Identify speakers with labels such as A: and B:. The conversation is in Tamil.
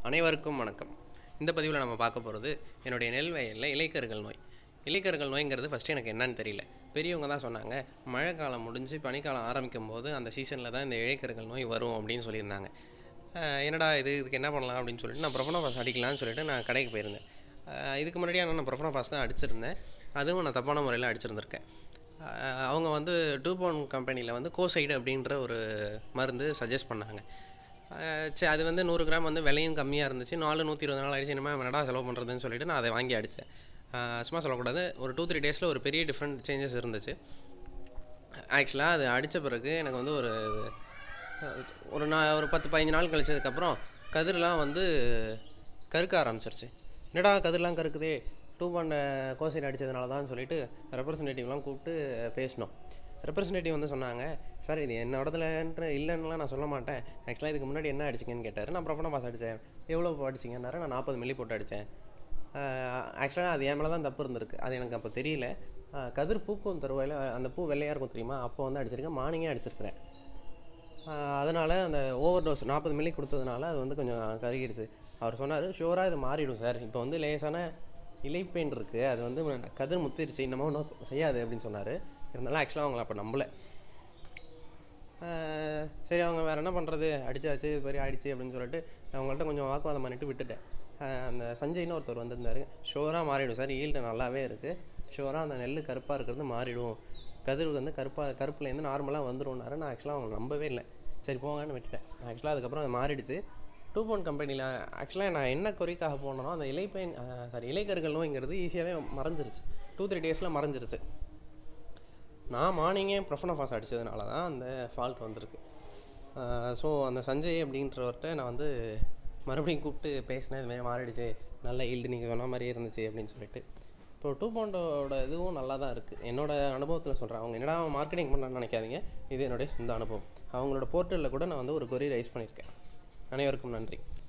A: அனைவருக்கும் வணக்கம் இந்த பதிவில் நம்ம பார்க்க போகிறது என்னுடைய நெல் வயலில் இலைக்கருகள் நோய் இலைக்கருகள் நோய்ங்கிறது ஃபஸ்ட்டு எனக்கு என்னன்னு தெரியல பெரியவங்க தான் சொன்னாங்க மழை காலம் முடிஞ்சு பனிக்காலம் ஆரம்பிக்கும் போது அந்த சீசனில் தான் இந்த இலைக்கருகள் நோய் வரும் அப்படின்னு சொல்லியிருந்தாங்க அஹ் என்னடா இது இதுக்கு என்ன பண்ணலாம் அப்படின்னு சொல்லிட்டு நான் ப்ரொஃபனோபாஸ் அடிக்கலாம்னு சொல்லிட்டு நான் கடைக்கு போயிருந்தேன் அஹ் இதுக்கு முன்னாடி ஆனால் நான் ப்ரொஃபனோபாஸ் தான் அடிச்சிருந்தேன் அதுவும் நான் தப்பான முறையில் அடிச்சிருந்திருக்கேன் அஹ் அவங்க வந்து டூபான் கம்பெனியில் வந்து கோசைடு அப்படின்ற ஒரு மருந்து சஜஸ்ட் பண்ணாங்க அஹ் சரி அது வந்து நூறு கிராம் வந்து விலையும் கம்மியாக இருந்துச்சு நாலு நூற்றி இருபது நாள் ஆயிடுச்சு இனிமேல் என்னடா செலவு பண்ணுறதுன்னு சொல்லிட்டு நான் அதை வாங்கி அடித்தேன் சும்மா சொல்லக்கூடாது ஒரு டூ த்ரீ டேஸில் ஒரு பெரிய டிஃப்ரெண்ட் சேஞ்சஸ் இருந்துச்சு ஆக்சுவலாக அது அடித்த பிறகு எனக்கு வந்து ஒரு ஒரு நான் ஒரு பத்து பதினஞ்சு நாள் கழிச்சதுக்கப்புறம் கதிரெலாம் வந்து கருக்க ஆரம்பிச்சிருச்சு என்னடா கதிரெலாம் கருக்குதே டூ பாண்ட கோசைட் அடித்ததுனால தான் சொல்லிட்டு ரெப்ரசன்டேட்டிவ்லாம் கூப்பிட்டு பேசினோம் ரெப்ரசன்டேட்டிவ் வந்து சொன்னாங்க சார் இது என்னோடதுலன்ற இல்லைன்னுலாம் நான் சொல்ல மாட்டேன் ஆக்சுவலாக இதுக்கு முன்னாடி என்ன அடிச்சிங்கன்னு கேட்டார் நான் ப்ரொஃபனா பாஸ் அடித்தேன் எவ்வளோ அடிச்சிங்கன்னாரு நான் நாற்பது மில்லி போட்டு அடித்தேன் ஆக்சுவலாக அது என் மேலே தான் தப்பு இருந்திருக்கு அது எனக்கு அப்போ தெரியல ஆஹ் கதிர் பூக்கும் தருவாயில் அந்த பூ வெள்ளையாக இருக்கும் தெரியுமா அப்போ வந்து அடிச்சிருக்கேன் மார்னிங்கே அடிச்சிருக்கிறேன் அதனால் அந்த ஓவர் டோஸ் நாற்பது மில்லி கொடுத்ததுனால அது வந்து கொஞ்சம் கருகிடுச்சு அவர் சொன்னார் ஷூராக இது மாறிடும் சார் இப்போ வந்து லேசான இலைப்பெயின் இருக்குது அது வந்து கதிர் முத்திருச்சு இன்னமும் ஒன்றும் செய்யாது அப்படின்னு சொன்னார் இருந்தாலும் ஆக்சுவலாக அவங்கள அப்போ நம்பலை ஆஹ் சரி அவங்க வேறு என்ன பண்ணுறது அடிச்சாச்சு இது மாதிரி ஆயிடுச்சு அப்படின்னு சொல்லிட்டு அவங்கள்ட்ட கொஞ்சம் வாக்குவாதம் பண்ணிட்டு விட்டுட்டேன் ஆஹ் அந்த சஞ்சய்னு ஒருத்தர் வந்திருந்தாரு ஷோராக மாறிடும் சார் ஈல்டு நல்லாவே இருக்குது ஷோராக அந்த நெல் கருப்பாக இருக்கிறது மாறிடும் கதிர் வந்து கருப்பாக கருப்புலேருந்து நார்மலாக வந்துடும்னாரு நான் ஆக்சுவலாக அவங்க நம்பவே இல்லை சரி போங்கன்னு விட்டுட்டேன் ஆக்சுவலாக அதுக்கப்புறம் அது மாறிடுச்சு டூ போன் கம்பெனியில் ஆக்சுவலாக நான் என்ன குறிக்காக போனனோ அந்த இலைப்பெயின் சாரி இலைக்கருகள் நோய்ங்கிறது ஈஸியாகவே மறைஞ்சிருச்சு டூ த்ரீ டேஸில் மறைஞ்சிருச்சு நான் மார்னிங்கே ப்ரொஃபனோஃபாஸ் அடித்ததுனால தான் அந்த ஃபால்ட் வந்திருக்கு ஸோ அந்த சஞ்சய் அப்படின்றவர்கிட்ட நான் வந்து மறுபடியும் கூப்பிட்டு பேசினேன் இதுமாதிரி மாறிடுச்சு நல்ல ஈல்டு நீங்கள் சொன்ன மாதிரியே இருந்துச்சு அப்படின்னு சொல்லிட்டு இப்போ டூ பாண்டோட இதுவும் நல்லா தான் இருக்குது என்னோட அனுபவத்தில் சொல்கிறேன் அவங்க என்னடா மார்க்கெட்டிங் பண்ணலான்னு நினைக்காதீங்க இது என்னுடைய சொந்த அனுபவம் அவங்களோட போர்ட்டலில் கூட நான் வந்து ஒரு கொரி ரைஸ் பண்ணியிருக்கேன் அனைவருக்கும் நன்றி